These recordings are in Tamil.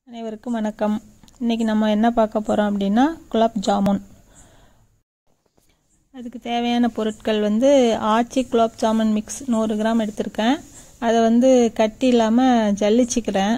அனைவருக்கும் வணக்கம் இன்றைக்கி நம்ம என்ன பார்க்க போகிறோம் அப்படின்னா குலாப் ஜாமுன் அதுக்கு தேவையான பொருட்கள் வந்து ஆச்சி குலாப் ஜாமுன் மிக்ஸ் நூறு கிராம் எடுத்திருக்கேன் அதை வந்து கட்டி இல்லாமல் ஜல்லிச்சிக்கிறேன்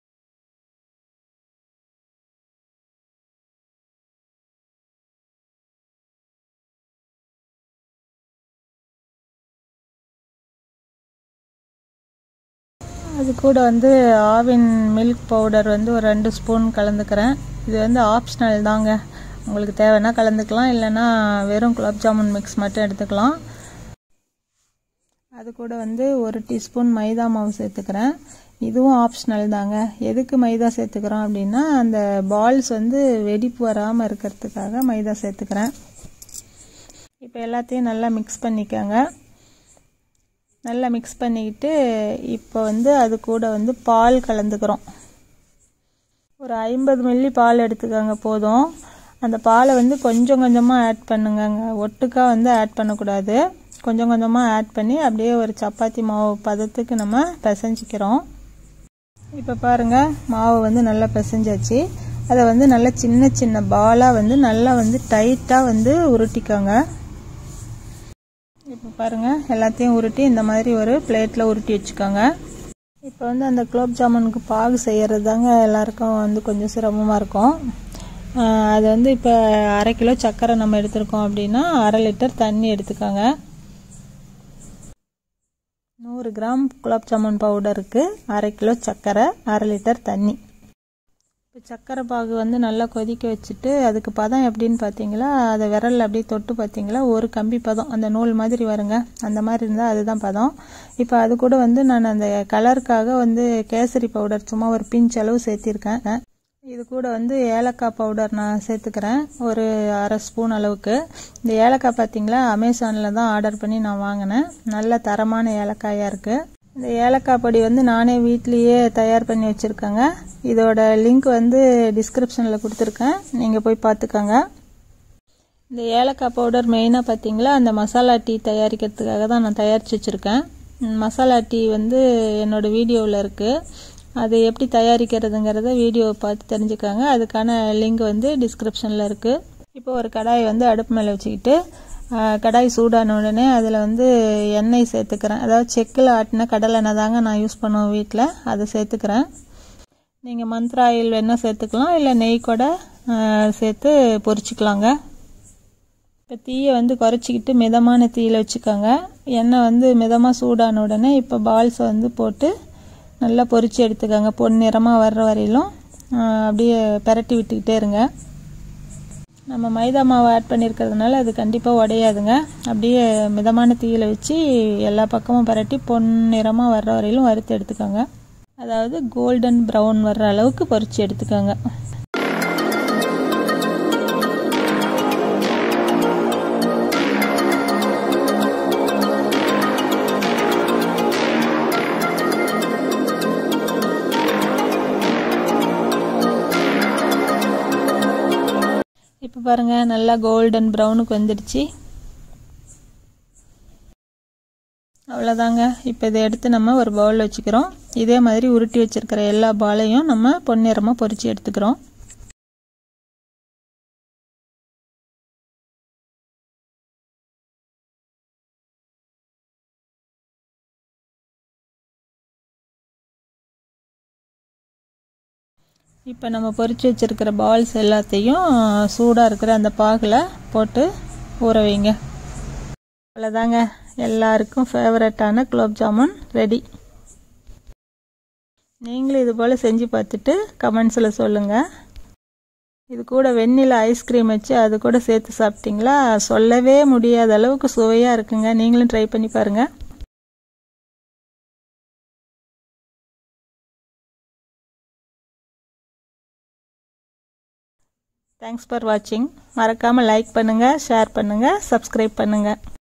அது கூட வந்து ஆவின் மில்க் பவுடர் வந்து ஒரு ரெண்டு ஸ்பூன் கலந்துக்கிறேன் இது வந்து ஆப்ஷனல் தாங்க உங்களுக்கு தேவைன்னா கலந்துக்கலாம் இல்லைன்னா வெறும் குலாப் ஜாமுன் மிக்ஸ் மட்டும் எடுத்துக்கலாம் அது கூட வந்து ஒரு டீஸ்பூன் மைதா மாவு சேர்த்துக்கிறேன் இதுவும் ஆப்ஷனல் தாங்க எதுக்கு மைதா சேர்த்துக்கிறோம் அப்படின்னா அந்த பால்ஸ் வந்து வெடிப்பு வராமல் இருக்கிறதுக்காக மைதா சேர்த்துக்கிறேன் இப்போ எல்லாத்தையும் நல்லா மிக்ஸ் பண்ணிக்கோங்க நல்லா மிக்ஸ் பண்ணிக்கிட்டு இப்போ வந்து அது கூட வந்து பால் கலந்துக்கிறோம் ஒரு ஐம்பது மில்லி பால் எடுத்துக்கோங்க போதும் அந்த பாலை வந்து கொஞ்சம் கொஞ்சமாக ஆட் பண்ணுங்கங்க ஒட்டுக்காக வந்து ஆட் பண்ணக்கூடாது கொஞ்சம் கொஞ்சமாக ஆட் பண்ணி அப்படியே ஒரு சப்பாத்தி மாவு பதத்துக்கு நம்ம பிசைஞ்சிக்கிறோம் இப்போ பாருங்கள் மாவு வந்து நல்லா பிசைஞ்சாச்சு அதை வந்து நல்லா சின்ன சின்ன பாலாக வந்து நல்லா வந்து டைட்டாக வந்து உருட்டிக்கோங்க இப்போ பாருங்கள் எல்லாத்தையும் உருட்டி இந்த மாதிரி ஒரு பிளேட்டில் உருட்டி வச்சுக்கோங்க இப்போ வந்து அந்த குலோப் ஜாமுனுக்கு பாகு செய்கிறது தாங்க எல்லாருக்கும் வந்து கொஞ்சம் சிரமமாக இருக்கும் அது வந்து இப்போ அரை கிலோ சர்க்கரை நம்ம எடுத்திருக்கோம் அப்படின்னா அரை லிட்டர் தண்ணி எடுத்துக்கோங்க நூறு கிராம் குலாப் ஜாமுன் பவுடருக்கு அரை கிலோ சர்க்கரை அரை லிட்டர் தண்ணி இப்போ சர்க்கரை பாகு வந்து நல்லா கொதிக்க வச்சுட்டு அதுக்கு பதம் எப்படின்னு பார்த்தீங்களா அதை விரலில் அப்படியே தொட்டு பார்த்தீங்களா ஒரு கம்பி பதம் அந்த நூல் மாதிரி வருங்க அந்த மாதிரி இருந்தால் அதுதான் பதம் இப்போ அது கூட வந்து நான் அந்த கலருக்காக வந்து கேசரி பவுடர் சும்மா ஒரு பிஞ்ச் அளவு சேர்த்திருக்கேன் இது கூட வந்து ஏலக்காய் பவுடர் நான் சேர்த்துக்கிறேன் ஒரு அரை ஸ்பூன் அளவுக்கு இந்த ஏலக்காய் பார்த்தீங்களா அமேசானில் தான் ஆர்டர் பண்ணி நான் வாங்கினேன் நல்ல தரமான ஏலக்காயாக இருக்குது இந்த ஏலக்காய் பொடி வந்து நானே வீட்லேயே தயார் பண்ணி வச்சுருக்கேங்க இதோட லிங்க் வந்து டிஸ்கிரிப்ஷனில் கொடுத்துருக்கேன் நீங்கள் போய் பார்த்துக்கோங்க இந்த ஏலக்காய் பவுடர் மெயினாக பார்த்தீங்களா அந்த மசாலா டீ தயாரிக்கிறதுக்காக தான் நான் தயாரித்து வச்சுருக்கேன் மசாலா டீ வந்து என்னோடய வீடியோவில் இருக்குது அது எப்படி தயாரிக்கிறதுங்கிறத வீடியோவை பார்த்து தெரிஞ்சுக்காங்க அதுக்கான லிங்க் வந்து டிஸ்கிரிப்ஷனில் இருக்குது இப்போ ஒரு கடாயை வந்து அடுப்பு மேலே வச்சுக்கிட்டு கடாய் சூடான உடனே அதில் வந்து எண்ணெய் சேர்த்துக்கிறேன் அதாவது செக்கில் ஆட்டின கடலை எண்ணெய் தாங்க நான் யூஸ் பண்ணுவேன் வீட்டில் அதை சேர்த்துக்கிறேன் நீங்கள் மந்த்ரா ஆயில் வேணால் சேர்த்துக்கலாம் இல்லை நெய் கூட சேர்த்து பொரிச்சிக்கலாங்க இப்போ தீயை வந்து குறைச்சிக்கிட்டு மிதமான தீயில் வச்சுக்கோங்க எண்ணெய் வந்து மிதமாக சூடான உடனே இப்போ பால்ஸை வந்து போட்டு நல்லா பொரித்து எடுத்துக்கோங்க பொன்னிறமாக வர்ற வரையிலும் அப்படியே பெரட்டி விட்டுக்கிட்டே இருங்க நம்ம மைதா மாவு ஆட் பண்ணியிருக்கிறதுனால அது கண்டிப்பாக உடையாதுங்க அப்படியே மிதமான தீயில் வச்சு எல்லா பக்கமும் பரட்டி பொன்னிறமாக வர்ற வரையிலும் வறுத்து எடுத்துக்கோங்க அதாவது கோல்டன் ப்ரௌன் வர்ற அளவுக்கு பொரித்து எடுத்துக்கோங்க இப்போ பாருங்கள் நல்லா கோல்டன் ப்ரௌனுக்கு வந்துடுச்சு அவ்வளோதாங்க இப்போ இதை எடுத்து நம்ம ஒரு பவுலில் வச்சுக்கிறோம் இதே மாதிரி உருட்டி வச்சுருக்கிற எல்லா பாலையும் நம்ம பொன்னிறமாக பொரித்து எடுத்துக்கிறோம் இப்போ நம்ம பொரித்து வச்சுருக்கிற பால்ஸ் எல்லாத்தையும் சூடாக இருக்கிற அந்த பாகில் போட்டு ஊற வைங்க அவ்வளோதாங்க எல்லாருக்கும் ஃபேவரட்டான குலோப் ஜாமுன் ரெடி நீங்களும் இது போல் செஞ்சு பார்த்துட்டு கமெண்ட்ஸில் சொல்லுங்கள் இது கூட வெண்ணில ஐஸ்கிரீம் வச்சு அது கூட சேர்த்து சாப்பிட்டீங்களா சொல்லவே முடியாத அளவுக்கு சுவையாக இருக்குங்க நீங்களும் ட்ரை பண்ணி பாருங்கள் தேங்க்ஸ் ஃபார் வாட்சிங் மறக்காமல் லைக் பண்ணுங்கள் ஷேர் பண்ணுங்கள் சப்ஸ்கிரைப் பண்ணுங்கள்